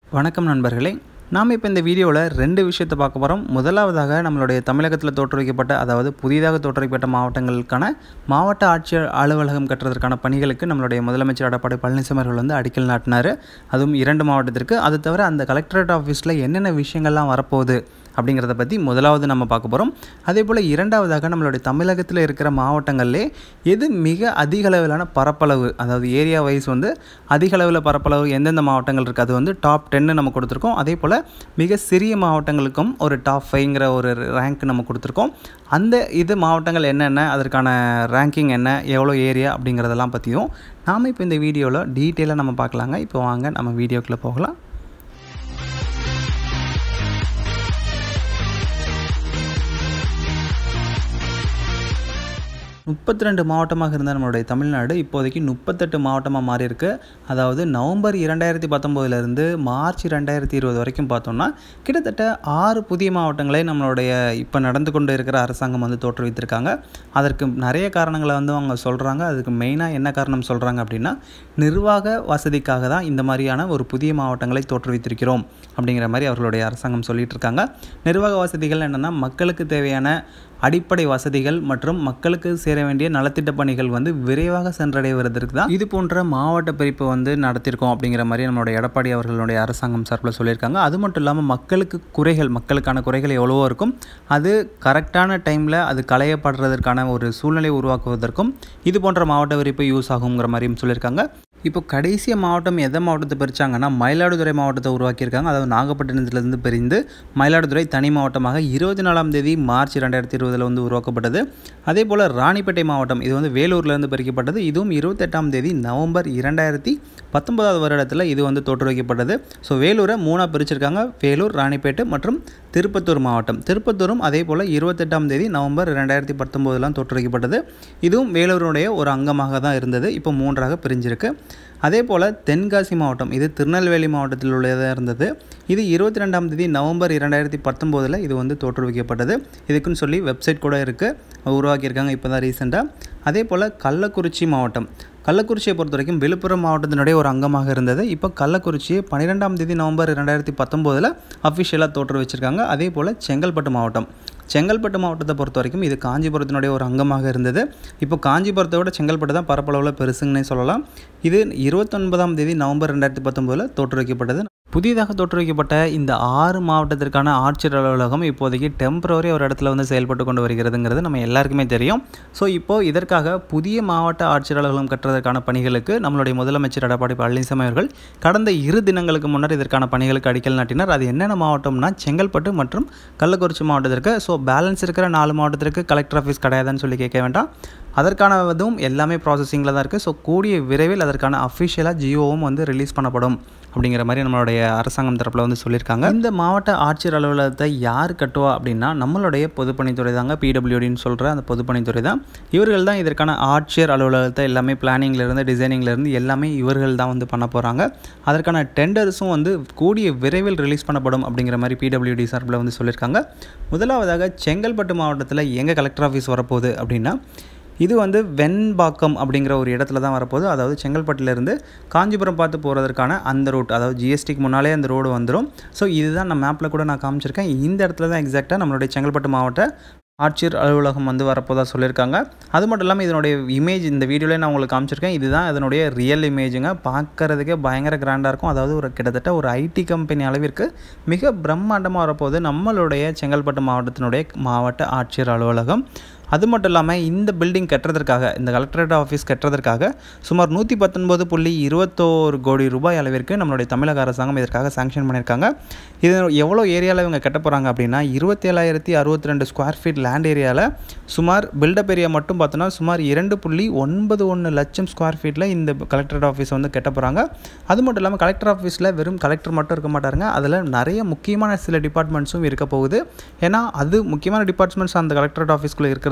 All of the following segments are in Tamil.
வணக்கம் நண்பர்களே நாம் இப்போ இந்த வீடியோவில் ரெண்டு விஷயத்தை பார்க்க போகிறோம் முதலாவதாக நம்மளுடைய தமிழகத்தில் தோற்றுவிக்கப்பட்ட அதாவது புதிதாக தோற்றுவிக்கப்பட்ட மாவட்டங்களுக்கான மாவட்ட ஆட்சியர் அலுவலகம் கட்டுறதற்கான பணிகளுக்கு நம்மளுடைய முதலமைச்சர் எடப்பாடி பழனிசாமி அவர்கள் வந்து அடிக்கல் நாட்டினார் அதுவும் இரண்டு மாவட்டத்திற்கு அது தவிர அந்த கலெக்டரேட் ஆஃபீஸில் என்னென்ன விஷயங்கள்லாம் வரப்போகுது அப்படிங்கிறத பற்றி முதலாவது நம்ம பார்க்க போகிறோம் அதே போல் இரண்டாவதாக நம்மளுடைய தமிழகத்தில் இருக்கிற மாவட்டங்கள்லே எது மிக அதிக அளவிலான பரப்பளவு அதாவது ஏரியா வைஸ் வந்து அதிக அளவில் பரப்பளவு எந்தெந்த மாவட்டங்கள் இருக்குது அது வந்து டாப் டென்னு நம்ம கொடுத்துருக்கோம் அதே போல் மிக சிறிய மாவட்டங்களுக்கும் ஒரு டாப் ஃபைவ்ங்கிற ஒரு ரேங்க் நம்ம கொடுத்துருக்கோம் அந்த இது மாவட்டங்கள் என்னென்ன அதற்கான ரேங்கிங் என்ன எவ்வளோ ஏரியா அப்படிங்கிறதெல்லாம் பற்றியும் நாம் இப்போ இந்த வீடியோவில் டீட்டெயிலாக நம்ம பார்க்கலாங்க இப்போ வாங்க நம்ம வீடியோக்குள்ளே போகலாம் முப்பத்தி ரெண்டு மாவட்டமாக இருந்த நம்மளுடைய தமிழ்நாடு இப்போதைக்கு முப்பத்தெட்டு மாவட்டமாக மாறி இருக்கு அதாவது நவம்பர் இரண்டாயிரத்தி பத்தொம்போதுலேருந்து மார்ச் ரெண்டாயிரத்தி இருபது வரைக்கும் பார்த்தோம்னா கிட்டத்தட்ட ஆறு புதிய மாவட்டங்களை நம்மளுடைய இப்போ நடந்து கொண்டு இருக்கிற அரசாங்கம் வந்து தோற்றுவித்திருக்காங்க அதற்கு நிறைய காரணங்களை வந்து அவங்க சொல்கிறாங்க அதுக்கு மெயினாக என்ன காரணம் சொல்கிறாங்க அப்படின்னா நிர்வாக வசதிக்காக தான் இந்த மாதிரியான ஒரு புதிய மாவட்டங்களை தோற்றுவித்திருக்கிறோம் அப்படிங்கிற மாதிரி அவர்களுடைய அரசாங்கம் சொல்லிட்டு இருக்காங்க நிர்வாக வசதிகள் என்னென்னா மக்களுக்கு தேவையான அடிப்படை வசதிகள் மற்றும் மக்களுக்கு சேர வேண்டிய நலத்திட்ட பணிகள் வந்து விரைவாக சென்றடைவதற்கு தான் இது போன்ற மாவட்ட பிரிப்பு வந்து நடத்தியிருக்கோம் அப்படிங்கிற மாதிரி நம்மளுடைய எடப்பாடி அவர்களுடைய அரசாங்கம் சார்பில் சொல்லியிருக்காங்க அது மட்டும் இல்லாமல் மக்களுக்கு குறைகள் மக்களுக்கான குறைகள் எவ்வளவோ இருக்கும் அது கரெக்டான டைமில் அது களையப்படுறதற்கான ஒரு சூழ்நிலை உருவாக்குவதற்கும் இது போன்ற மாவட்ட பிரிப்பு யூஸ் ஆகுங்கிற மாதிரியும் சொல்லியிருக்காங்க இப்போ கடைசிய மாவட்டம் எதை மாவட்டத்தை பிரித்தாங்கன்னா மயிலாடுதுறை மாவட்டத்தை உருவாக்கியிருக்காங்க அதாவது நாகப்பட்டினத்திலிருந்து பிரிந்து மயிலாடுதுறை தனி மாவட்டமாக இருபத்தி நாலாம் தேதி மார்ச் ரெண்டாயிரத்தி இருபதில் வந்து உருவாக்கப்பட்டது அதே போல் ராணிப்பேட்டை மாவட்டம் இது வந்து வேலூர்லேருந்து பிரிக்கப்பட்டது இதுவும் இருபத்தெட்டாம் தேதி நவம்பர் இரண்டாயிரத்தி பத்தொன்பதாவது வருடத்தில் இது வந்து தோற்றுவிக்கப்பட்டது ஸோ வேலூரை மூணாக பிரிச்சிருக்காங்க வேலூர் ராணிப்பேட்டை மற்றும் திருப்பத்தூர் மாவட்டம் திருப்பத்தூரும் அதே போல் இருபத்தெட்டாம் தேதி நவம்பர் ரெண்டாயிரத்தி பத்தொம்போதெலாம் தோற்றுவிக்கப்பட்டது இதுவும் வேலூருடைய ஒரு அங்கமாக தான் இருந்தது இப்போ மூன்றாக பிரிஞ்சிருக்கு அதே போல் தென்காசி மாவட்டம் இது திருநெல்வேலி மாவட்டத்தில் உள்ளதாக இருந்தது இது இருபத்தி ரெண்டாம் தேதி நவம்பர் இரண்டாயிரத்தி பத்தொம்போதில் இது வந்து தோற்றுவிக்கப்பட்டது இதுக்குன்னு சொல்லி வெப்சைட் கூட இருக்குது உருவாக்கியிருக்காங்க இப்போ தான் ரீசெண்டாக அதே போல் கள்ளக்குறிச்சி மாவட்டம் கள்ளக்குறிச்சியை பொறுத்த வரைக்கும் விழுப்புரம் மாவட்டத்தினுடைய ஒரு அங்கமாக இருந்தது இப்போ கள்ளக்குறிச்சியை பன்னிரெண்டாம் தேதி நவம்பர் ரெண்டாயிரத்தி பத்தொம்போதில் அஃபிஷியலாக தோற்று வச்சுருக்காங்க அதே போல் செங்கல்பட்டு மாவட்டம் செங்கல்பட்டு மாவட்டத்தை பொறுத்த வரைக்கும் இது காஞ்சிபுரத்தினுடைய ஒரு அங்கமாக இருந்தது இப்போ காஞ்சிபுரத்தை விட செங்கல்பட்டு தான் பரப்பளவில் பெருசுங்கன்னே சொல்லலாம் இது இருபத்தொன்பதாம் தேதி நவம்பர் ரெண்டாயிரத்தி பத்தொம்போதில் தோற்றுவிக்கப்பட்டது புதிதாக தோற்றுவிக்கப்பட்ட இந்த ஆறு மாவட்டத்திற்கான ஆட்சியர் அலுவலகம் இப்போதைக்கு டெம்பரவரி ஒரு இடத்துல வந்து செயல்பட்டு கொண்டு வருகிறதுங்கிறது நம்ம எல்லாருக்குமே தெரியும் ஸோ இப்போது இதற்காக புதிய மாவட்ட ஆட்சியர் அலுவலகம் கட்டுறதற்கான பணிகளுக்கு நம்மளுடைய முதலமைச்சர் எடப்பாடி பழனிசாமி அவர்கள் கடந்த இரு தினங்களுக்கு முன்னர் இதற்கான பணிகளுக்கு அடிக்கல் நாட்டினார் அது என்னென்ன மாவட்டம்னா செங்கல்பட்டு மற்றும் கள்ளக்குறிச்சி மாவட்டத்திற்கு ஸோ பேலன்ஸ் இருக்கிற நாலு மாவட்டத்திற்கு கலெக்டர் ஆஃபீஸ் கிடையாதுன்னு சொல்லி கேட்க வேண்டாம் அதற்கான இதுவும் எல்லாமே ப்ராசஸிங்கில் தான் இருக்குது ஸோ கூடிய விரைவில் அதற்கான அஃபிஷியலாக ஜியோவும் வந்து ரிலீஸ் பண்ணப்படும் அப்படிங்கிற மாதிரி நம்மளுடைய அரசாங்கம் தரப்பில் வந்து சொல்லியிருக்காங்க இந்த மாவட்ட ஆட்சியர் அலுவலகத்தை யார் கட்டுவா அப்படின்னா நம்மளுடைய பொதுப்பணித்துறை தாங்க பிடபிள்யூடின்னு சொல்கிற அந்த பொதுப்பணித்துறை தான் இவர்கள் தான் இதற்கான ஆட்சியர் அலுவலகத்தை எல்லாமே பிளானிங்லேருந்து டிசைனிங்லேருந்து எல்லாமே இவர்கள் தான் வந்து பண்ண போகிறாங்க அதற்கான டெண்டர்ஸும் வந்து கூடிய விரைவில் ரிலீஸ் பண்ணப்படும் அப்படிங்கிற மாதிரி பிடபிள்யூடி சார்பில் வந்து சொல்லியிருக்காங்க முதலாவதாக செங்கல்பட்டு மாவட்டத்தில் எங்கே கலெக்டர் ஆஃபீஸ் வரப்போகுது அப்படின்னா இது வந்து வெண்பாக்கம் அப்படிங்கிற ஒரு இடத்துல தான் வரப்போகுது அதாவது செங்கல்பட்டுலேருந்து காஞ்சிபுரம் பார்த்து போகிறதுக்கான அந்த ரூட் அதாவது ஜிஎஸ்டிக்கு முன்னாலே அந்த ரோடு வந்துடும் ஸோ இதுதான் நான் மேப்பில் கூட நான் காமிச்சிருக்கேன் இந்த இடத்துல தான் எக்ஸாக்டாக நம்மளுடைய செங்கல்பட்டு மாவட்ட ஆட்சியர் அலுவலகம் வந்து வரப்போதா சொல்லியிருக்காங்க அது மட்டும் இல்லாமல் இதனுடைய இமேஜ் இந்த வீடியோவில் நான் உங்களுக்கு காமிச்சிருக்கேன் இதுதான் இதனுடைய ரியல் இமேஜுங்க பார்க்குறதுக்கே பயங்கர கிராண்டாக இருக்கும் அதாவது ஒரு கிட்டத்தட்ட ஒரு ஐடி கம்பெனி அளவிற்கு மிக பிரம்மாண்டமாக வரப்போகுது நம்மளுடைய செங்கல்பட்டு மாவட்டத்தினுடைய மாவட்ட ஆட்சியர் அலுவலகம் அது மட்டும் இல்லாமல் இந்த பில்டிங் கட்டுறதற்காக இந்த கலெக்டரேட் ஆஃபீஸ் கட்டுறதற்காக சுமார் நூற்றி பத்தொன்பது புள்ளி இருபத்தோரு கோடி ரூபாய் அளவிற்கு நம்மளுடைய தமிழக அரசாங்கம் இதற்காக சாங்ஷன் பண்ணியிருக்காங்க இது எவ்வளோ ஏரியாவில் இவங்க கட்ட போகிறாங்க அப்படின்னா இருபத்தேழாயிரத்தி அறுபத்தி ரெண்டு ஸ்கொயர் ஃபீட் லேண்ட் ஏரியாவில் சுமார் பில்டப் ஏரியா மட்டும் பார்த்தோன்னா சுமார் இரண்டு புள்ளி ஒன்பது ஒன்று லட்சம் ஸ்கொயர் ஃபீட்டில் இந்த கலெக்டரேட் ஆஃபீஸ் வந்து கட்ட போகிறாங்க அது மட்டும் இல்லாமல் கலெக்டர் ஆஃபீஸில் வெறும் கலெக்டர் மட்டும் இருக்க மாட்டாருங்க அதில் நிறைய முக்கியமான சில டிபார்ட்மெண்ட்ஸும் இருக்க போகுது ஏன்னா அது முக்கியமான டிபார்ட்மெண்ட்ஸ் அந்த கலெக்டரேட் ஆஃபீஸ்க்குள்ளே இருக்கிறது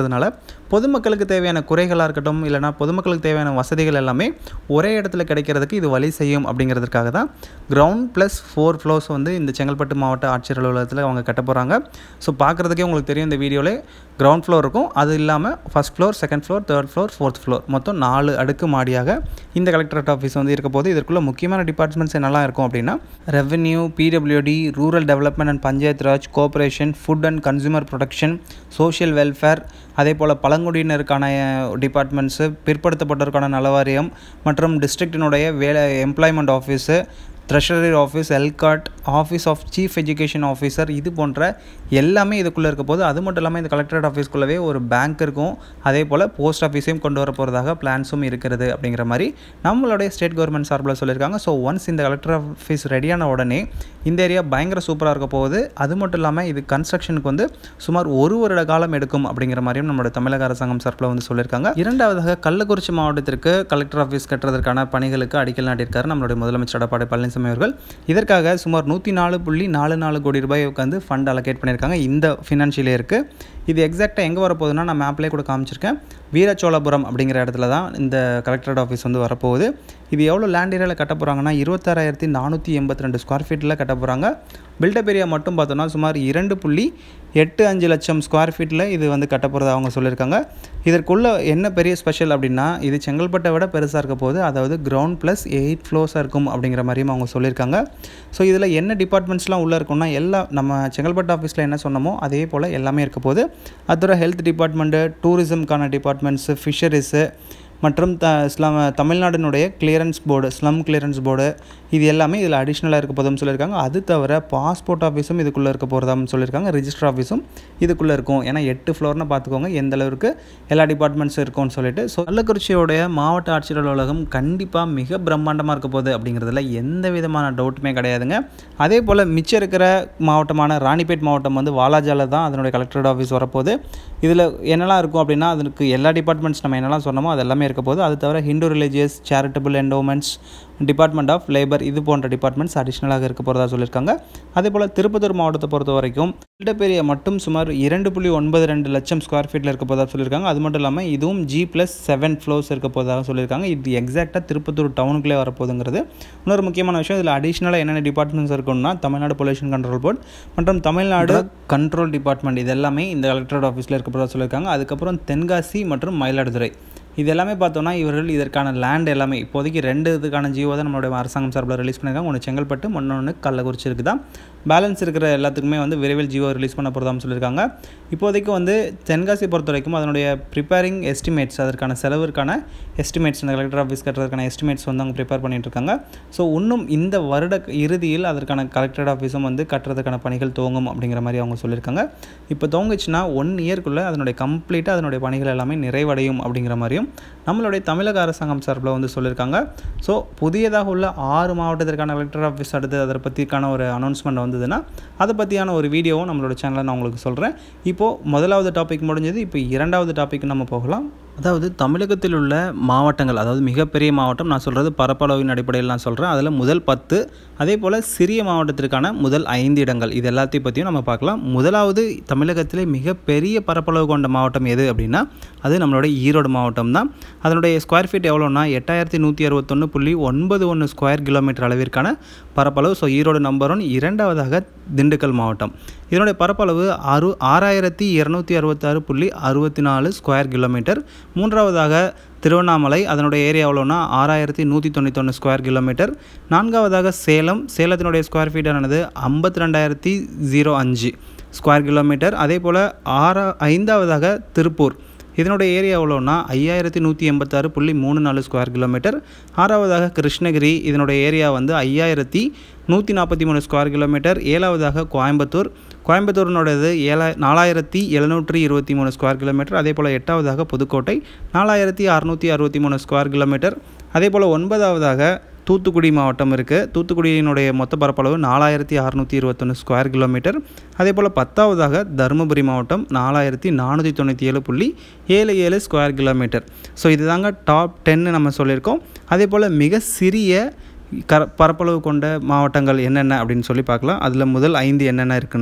இருக்கிறதுனால பொதுமக்களுக்கு தேவையான குறைகளாக இருக்கட்டும் இல்லைனா பொதுமக்களுக்கு தேவையான வசதிகள் எல்லாமே ஒரே இடத்துல கிடைக்கிறதுக்கு இது வழி செய்யும் அப்படிங்கிறதுக்காக தான் கிரவுண்ட் ப்ளஸ் ஃபோர் ஃப்ளோர்ஸ் வந்து இந்த செங்கல்பட்டு மாவட்ட ஆட்சியர் அலுவலகத்தில் அவங்க கட்ட போகிறாங்க ஸோ பார்க்குறதுக்கே உங்களுக்கு தெரியும் இந்த வீடியோவில் கிரவுண்ட் ஃப்ளோர் இருக்கும் அது இல்லாமல் first floor second floor third floor fourth floor மொத்தம் நாலு அடுக்கு மாடியாக இந்த கலெக்டரேட் ஆஃபீஸ் வந்து இருக்க போது இதற்குள்ள முக்கியமான டிபார்ட்மெண்ட்ஸ் என்னெல்லாம் இருக்கும் அப்படின்னா revenue PWD rural development and panchayat raj cooperation food and consumer protection social welfare அதே போல் பழங்குடியினருக்கான டிபார்ட்மெண்ட்ஸு பிற்படுத்தப்பட்டோருக்கான நலவாரியம் மற்றும் டிஸ்ட்ரிக்டினுடைய வேலை employment office treasury office ELCOT office of chief education officer இது போன்ற எல்லாமே இதுக்குள்ளே இருக்க போது அது மட்டும் இல்லாமல் இந்த கலெக்டரேட் ஆஃபீஸ்க்குள்ளவே ஒரு பேங்க் இருக்கும் அதே போல் போஸ்ட் ஆஃபீஸையும் கொண்டு வர போகிறதாக பிளான்ஸும் இருக்கிறது அப்படிங்கிற மாதிரி நம்மளுடைய ஸ்டேட் கவர்மெண்ட் சார்பில் சொல்லியிருக்காங்க ஸோ ஒன்ஸ் இந்த கலெக்டர் ஆஃபீஸ் ரெடியான உடனே இந்த ஏரியா பயங்கர சூப்பராக இருக்க போகுது அது மட்டும் இல்லாமல் இது கன்ஸ்ட்ரக்ஷனுக்கு வந்து சுமார் ஒரு வருட காலம் எடுக்கும் அப்படிங்கிற மாதிரியும் நம்மளோட தமிழக அரசாங்கம் சார்பில் வந்து சொல்லியிருக்காங்க இரண்டாவதாக கள்ளக்குறிச்சி மாவட்டத்திற்கு கலெக்டர் ஆஃபீஸ் கட்டுறதற்கான பணிகளுக்கு அடிக்கல் நாட்டியிருக்காரு நம்மளுடைய முதலமைச்சர் எடப்பாடி பழனிசாமி அவர்கள் இதற்காக சுமார் நூற்றி நாலு புள்ளி நாலு நாலு கோடி ரூபாய் உட்காந்து ஃபண்ட் அலோகேட் பண்ணியிருக்காங்க இந்த ஃபினான்ஷியல் இயருக்கு இது எக்ஸாக்டாக எங்கே வரப்போகுதுன்னா நான் மேப்லேயே கூட காமிச்சிருக்கேன் வீரச்சோழபுரம் அப்படிங்கிற இடத்துல தான் இந்த கலெக்டரேட் ஆஃபீஸ் வந்து வரப்போகுது இது எவ்வளோ லேண்ட் ஏரியாவில் கட்ட போகிறாங்கன்னா இருபத்தாறாயிரத்தி நானூற்றி எண்பத்தி ரெண்டு ஸ்கொயர் ஃபீட்டில் கட்ட போகிறாங்க பில்டப் ஏரியா மட்டும் பார்த்தோன்னா சுமார் இரண்டு புள்ளி எட்டு அஞ்சு லட்சம் ஸ்கொயர் ஃபீட்டில் இது வந்து கட்ட போகிறதா அவங்க சொல்லியிருக்காங்க இதற்குள்ள என்ன பெரிய ஸ்பெஷல் அப்படின்னா இது செங்கல்பட்டை விட பெருசாக இருக்க போது அதாவது கிரவுண்ட் ப்ளஸ் எயிட் ஃப்ளோர்ஸாக இருக்கும் அப்படிங்கிற மாதிரியும் அவங்க சொல்லியிருக்காங்க ஸோ இதில் என்ன டிபார்ட்மெண்ட்ஸ்லாம் உள்ளே இருக்கும்னா எல்லாம் நம்ம செங்கல்பட்டு ஆஃபீஸில் என்ன சொன்னமோ அதே போல் எல்லாமே இருக்க போது அதோட ஹெல்த் டிபார்ட்மெண்ட்டு டூரிசம்க்கான டிபார்ட்மெண்ட்ஸு ஃபிஷரிஸு மற்றும் த ஸ்லம் தமிழ்நாட்டினுடைய clearance board slum clearance board இது எல்லாமே இதில் அடிஷ்னலாக இருக்க போதும்னு சொல்லியிருக்காங்க அது தவிர பாஸ்போர்ட் ஆஃபீஸும் இதுக்குள்ளே இருக்க போகிறதான்னு சொல்லியிருக்காங்க ரிஜிஸ்டர் ஆஃபீஸும் இதுக்குள்ளே இருக்கும் ஏன்னா எட்டு ஃப்ளோர்னு பார்த்துக்கோங்க எந்த அளவுக்கு எல்லா டிபார்ட்மெண்ட்ஸும் இருக்கும்னு சொல்லிட்டு ஸோ கள்ளக்குறிச்சியோடைய மாவட்ட ஆட்சியர் அலுவலகம் கண்டிப்பாக மிக பிரம்மாண்டமாக இருக்க போகுது அப்படிங்கிறதுல எந்த விதமான டவுட்டுமே கிடையாதுங்க அதே போல் மிச்சம் இருக்கிற மாவட்டமான ராணிப்பேட் மாவட்டம் வந்து வாலாஜாவில் தான் அதனுடைய கலெக்டரேட் ஆஃபீஸ் வரப்போகுது இதில் என்னெல்லாம் இருக்கும் அப்படின்னா அதுக்கு எல்லா டிபார்ட்மெண்ட்ஸ் நம்ம என்னெல்லாம் சொன்னோமோ அது எல்லாமே இருக்க போது அது தவிர Hindu religious charitable endowments department of labour இது போன்ற டிபார்ட்மெண்ட்ஸ் அடிஷ்னலாக இருக்க போகிறதா சொல்லியிருக்காங்க அதே போல் திருப்பத்தூர் மாவட்டத்தை பொறுத்த வரைக்கும் பில்டப் மட்டும் சுமார் இரண்டு புள்ளி ஒன்பது ரெண்டு லட்சம் ஸ்கொயர் ஃபீட்டில் இருக்க போதாக சொல்லியிருக்காங்க அது மட்டும் இல்லாமல் இதுவும் ஜி ப்ளஸ் செவன் ஃப்ளோர்ஸ் இருக்க போதாக சொல்லியிருக்காங்க இது எக்ஸாக்டாக திருப்பத்தூர் டவுனுக்குள்ளே வரப்போகுதுங்கிறது இன்னொரு முக்கியமான விஷயம் இதில் அடிஷ்னலாக என்னென்ன டிபார்ட்மெண்ட்ஸ் இருக்குன்னா தமிழ்நாடு பொல்யூஷன் கண்ட்ரோல் போர்ட் மற்றும் தமிழ்நாடு கண்ட்ரோல் டிபார்ட்மெண்ட் இது எல்லாமே இந்த கலெக்டரேட் ஆஃபீஸில் இருக்க போகிறதா சொல்லியிருக்காங்க அதுக்கப்புறம் தென்காசி மற்றும் மயிலாடுதுறை இது எல்லாமே பார்த்தோன்னா இவர்கள் இதற்கான லேண்ட் எல்லாமே இப்போதைக்கு ரெண்டு இதுக்கான ஜியோ தான் நம்மளுடைய அரசாங்கம் சார்பில் ரிலீஸ் பண்ணியிருக்காங்க ஒன்று செங்கல்பட்டு ஒன்று கள்ளக்குறிச்சி இருக்குது தான் பேலன்ஸ் இருக்கிற எல்லாத்துக்குமே வந்து விரைவில் ஜியோ ரிலீஸ் பண்ண போகிறதான்னு சொல்லியிருக்காங்க இப்போதைக்கு வந்து தென்காசி பொறுத்த வரைக்கும் அதனுடைய ப்ரிப்பேரிங் எஸ்டிமேட்ஸ் அதற்கான செலவிற்கான எஸ்டிமேட்ஸ் இந்த கலெக்டர் ஆஃபீஸ் கட்டுறதுக்கான எஸ்டிமேட்ஸ் வந்து அவங்க ப்ரிப்பேர் பண்ணிட்டு இருக்காங்க ஸோ இன்னும் இந்த வருட இறுதியில் அதற்கான கலெக்டர் ஆஃபீஸும் வந்து கட்டுறதுக்கான பணிகள் துவங்கும் அப்படிங்கிற மாதிரி அவங்க சொல்லியிருக்காங்க இப்போ துவங்குச்சுன்னா ஒன் இயர்க்குள்ளே அதனுடைய கம்ப்ளீட்டாக அதனுடைய பணிகள் எல்லாமே நிறைவடையும் அப்படிங்கிற மாதிரியும் நம்மளுடைய தமிழக அரசாங்கம் சார்பில் வந்து சொல்லியிருக்காங்க ஸோ புதியதாக உள்ள ஆறு மாவட்டத்திற்கான கலெக்டர் ஆஃபீஸ் அடுத்து அதை பற்றிக்கான ஒரு அனௌன்ஸ்மெண்ட் வந்ததுன்னா அதை பற்றியான ஒரு வீடியோவும் நம்மளோட சேனலில் நான் உங்களுக்கு சொல்கிறேன் இப்போது முதலாவது டாபிக் முடிஞ்சது இப்போ இரண்டாவது டாபிக் நம்ம போகலாம் அதாவது தமிழகத்தில் உள்ள மாவட்டங்கள் அதாவது மிகப்பெரிய மாவட்டம் நான் சொல்கிறது பரப்பளவின் அடிப்படையில் நான் சொல்கிறேன் அதில் முதல் பத்து அதே போல் சிறிய மாவட்டத்திற்கான முதல் ஐந்து இடங்கள் இது எல்லாத்தையும் பற்றியும் நம்ம பார்க்கலாம் முதலாவது தமிழகத்திலே மிகப்பெரிய பரப்பளவு கொண்ட மாவட்டம் எது அப்படின்னா அது நம்மளுடைய ஈரோடு மாவட்டம் தான் அதனுடைய ஸ்கொயர் ஃபீட் எவ்வளோன்னா எட்டாயிரத்தி நூற்றி அறுபத்தொன்று புள்ளி ஒன்பது ஒன்று ஸ்கொயர் கிலோமீட்டர் அளவிற்கான பரப்பளவு ஸோ ஈரோடு நம்பர் ஒன் இரண்டாவதாக திண்டுக்கல் மாவட்டம் இதனுடைய பரப்பளவு ஆறு ஆறாயிரத்தி இரநூத்தி அறுபத்தாறு புள்ளி அறுபத்தி நாலு ஸ்கொயர் கிலோமீட்டர் மூன்றாவதாக திருவண்ணாமலை அதனுடைய ஏரியா எவ்வளோனா ஆறாயிரத்தி நூற்றி தொண்ணூத்தொன்று ஸ்கொயர் கிலோமீட்டர் நான்காவதாக சேலம் சேலத்தினுடைய ஸ்கொயர் ஃபீட்டானது ஐம்பத்தி ரெண்டாயிரத்தி ஜீரோ அஞ்சு ஸ்கொயர் கிலோமீட்டர் அதே போல் ஆறா ஐந்தாவதாக திருப்பூர் இதனுடைய ஏரியா எவ்வளோனா ஐயாயிரத்தி நூற்றி எண்பத்தாறு புள்ளி மூணு நாலு ஸ்கொயர் கிலோமீட்டர் ஆறாவதாக கிருஷ்ணகிரி இதனுடைய ஏரியா வந்து ஐயாயிரத்தி நூற்றி நாற்பத்தி மூணு ஸ்கொயர் கிலோமீட்டர் ஏழாவதாக கோயம்புத்தூர் கோயம்புத்தூரினோடது ஏழா நாலாயிரத்தி எழுநூற்றி இருபத்தி மூணு ஸ்கொயர் கிலோமீட்டர் அதே போல் எட்டாவதாக புதுக்கோட்டை நாலாயிரத்தி அறநூற்றி அறுபத்தி மூணு ஸ்கொயர் கிலோமீட்டர் அதே போல் ஒன்பதாவதாக தூத்துக்குடி மாவட்டம் இருக்குது தூத்துக்குடியினுடைய மொத்த பரப்பளவு நாலாயிரத்தி அறநூற்றி இருபத்தொன்று ஸ்கொயர் கிலோமீட்டர் அதே போல் பத்தாவதாக தருமபுரி மாவட்டம் நாலாயிரத்தி நானூற்றி தொண்ணூற்றி ஏழு புள்ளி ஏழு ஏழு ஸ்கொயர் கிலோமீட்டர் ஸோ இதுதாங்க டாப் டென்னு நம்ம சொல்லியிருக்கோம் அதே போல் மிக சிறிய கர பரப்பளவு கொண்ட மாவட்டங்கள் என்னென்ன அப்படின்னு சொல்லி பார்க்கலாம் அதில் முதல் ஐந்து என்னென்ன இருக்குன்னா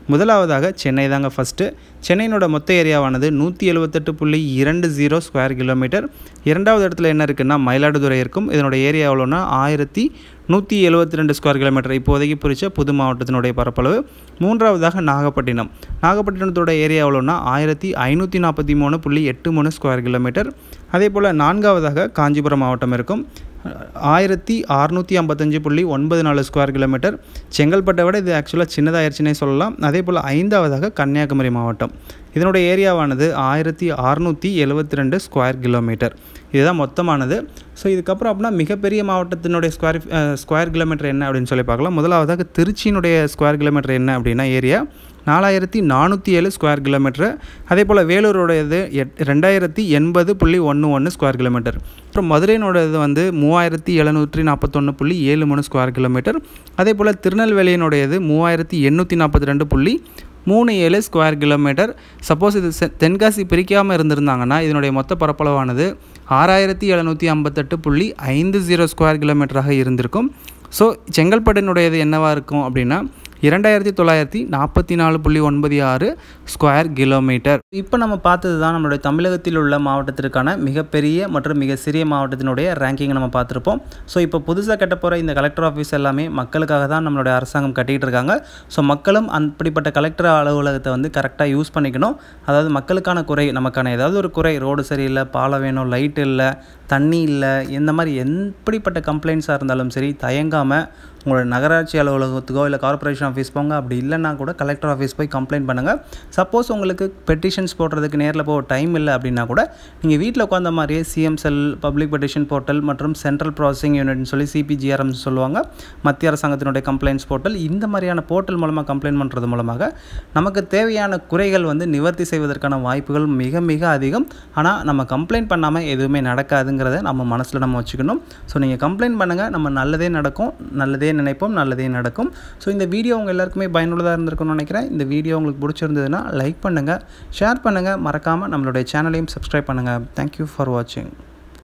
முதலாவதாக சென்னை தாங்க ஃபஸ்ட்டு சென்னையினோட மொத்த ஏரியாவானது நூற்றி எழுபத்தெட்டு புள்ளி இரண்டு ஜீரோ ஸ்கொயர் கிலோமீட்டர் இரண்டாவது இடத்துல என்ன இருக்குன்னா மயிலாடுதுறை இருக்கும் இதனோட ஏரியா எவ்வளோன்னா ஆயிரத்தி நூற்றி எழுபத்தி ரெண்டு ஸ்கொயர் கிலோமீட்டர் இப்போதைக்கு பிரித்த புது மாவட்டத்தினுடைய பரப்பளவு மூன்றாவதாக நாகப்பட்டினம் நாகப்பட்டினத்தோட ஏரியா எவ்வளோன்னா ஆயிரத்தி ஐநூற்றி நாற்பத்தி மூணு புள்ளி எட்டு மூணு ஸ்கொயர் கிலோமீட்டர் அதே போல் நான்காவதாக காஞ்சிபுரம் மாவட்டம் இருக்கும் ஆயிரத்தி அறுநூற்றி ஐம்பத்தஞ்சு புள்ளி ஒன்பது நாலு ஸ்கொயர் கிலோமீட்டர் செங்கல்பட்டை விட இது ஆக்சுவலாக சின்னதாயிருச்சுனே சொல்லலாம் அதே போல் ஐந்தாவதாக கன்னியாகுமரி மாவட்டம் இதனுடைய ஏரியாவானது ஆயிரத்தி அறுநூற்றி எழுபத்தி ரெண்டு ஸ்கொயர் கிலோமீட்டர் இதுதான் மொத்தமானது ஸோ இதுக்கப்புறம் அப்படின்னா மிகப்பெரிய மாவட்டத்தினுடைய ஸ்கொயர் ஸ்கொயர் கிலோமீட்டர் என்ன அப்படின்னு சொல்லி பார்க்கலாம் முதலாவதாக திருச்சியினுடைய ஸ்கொயர் கிலோமீட்டர் என்ன அப்படின்னா ஏரியா நாலாயிரத்தி நானூற்றி ஏழு ஸ்கொயர் கிலோமீட்டர் அதே போல் வேலூரோடையது எட் ரெண்டாயிரத்தி எண்பது புள்ளி ஒன்று ஒன்று ஸ்கொயர் கிலோமீட்டர் அப்புறம் மதுரையினோடது வந்து மூவாயிரத்தி எழுநூற்றி நாற்பத்தொன்று புள்ளி ஏழு மூணு ஸ்கொயர் கிலோமீட்டர் அதே போல் திருநெல்வேலியினுடையது மூவாயிரத்தி எண்ணூற்றி நாற்பத்தி ரெண்டு புள்ளி மூணு ஏழு ஸ்கொயர் கிலோமீட்டர் சப்போஸ் இது தென்காசி பிரிக்காமல் இருந்திருந்தாங்கன்னா இதனுடைய மொத்த பரப்பளவானது ஆறாயிரத்தி எழுநூற்றி ஐம்பத்தெட்டு புள்ளி ஐந்து ஜீரோ ஸ்கொயர் கிலோமீட்டராக இருந்திருக்கும் ஸோ செங்கல்பட்டினுடையது என்னவாக இருக்கும் அப்படின்னா இரண்டாயிரத்தி தொள்ளாயிரத்தி நாற்பத்தி நாலு புள்ளி ஒன்பது ஆறு ஸ்கொயர் கிலோமீட்டர் இப்போ நம்ம பார்த்தது தான் நம்மளுடைய தமிழகத்தில் உள்ள மாவட்டத்திற்கான மிகப்பெரிய மற்றும் மிக சிறிய மாவட்டத்தினுடைய ரேங்கிங் நம்ம பார்த்துருப்போம் ஸோ இப்போ புதுசாக கட்ட போகிற இந்த கலெக்டர் ஆஃபீஸ் எல்லாமே மக்களுக்காக தான் நம்மளுடைய அரசாங்கம் கட்டிகிட்டு இருக்காங்க ஸோ மக்களும் அப்படிப்பட்ட கலெக்டர் அலுவலகத்தை வந்து கரெக்டாக யூஸ் பண்ணிக்கணும் அதாவது மக்களுக்கான குறை நமக்கான ஏதாவது ஒரு குறை ரோடு சரியில்லை பாலம் வேணும் லைட் இல்லை தண்ணி இல்லை இந்த மாதிரி எப்படிப்பட்ட கம்ப்ளைண்ட்ஸாக இருந்தாலும் சரி தயங்காமல் உங்களோட நகராட்சி அலுவலகத்துக்கோ இல்லை கார்ப்பரேஷன் ஆஃபீஸ் போங்க அப்படி இல்லைன்னா கூட கலெக்டர் ஆஃபீஸ் போய் கம்ப்ளைண்ட் பண்ணுங்கள் சப்போஸ் உங்களுக்கு பெட்டிஷன்ஸ் போடுறதுக்கு நேரில் போக டைம் இல்லை அப்படின்னா கூட நீங்கள் வீட்டில் உட்காந்த மாதிரியே CM cell public petition portal மற்றும் சென்ட்ரல் ப்ராசஸிங் யூனிட்னு சொல்லி சிபிஜிஆர்எம் சொல்லுவாங்க மத்திய அரசாங்கத்தினுடைய கம்ப்ளைண்ட்ஸ் போர்ட்டல் இந்த மாதிரியான போர்ட்டல் மூலமாக கம்ப்ளைண்ட் பண்ணுறது மூலமாக நமக்கு தேவையான குறைகள் வந்து நிவர்த்தி செய்வதற்கான வாய்ப்புகள் மிக மிக அதிகம் ஆனால் நம்ம கம்ப்ளைண்ட் பண்ணாமல் எதுவுமே நடக்காதுங்கிறத நம்ம மனசில் நம்ம வச்சுக்கணும் ஸோ நீங்கள் கம்ப்ளைண்ட் பண்ணுங்கள் நம்ம நல்லதே நடக்கும் நல்லதே நினைப்போம் நல்லதே நடக்கும் ஸோ இந்த வீடியோ உங்கள் எல்லாருக்குமே பயனுள்ளதாக இருந்திருக்கும்னு நினைக்கிறேன் இந்த வீடியோ உங்களுக்கு பிடிச்சிருந்ததுன்னா லைக் பண்ணுங்கள் ஷேர் பண்ணுங்கள் மறக்காமல் நம்மளுடைய சேனலையும் சப்ஸ்கிரைப் பண்ணுங்கள் தேங்க்யூ ஃபார் வாட்சிங்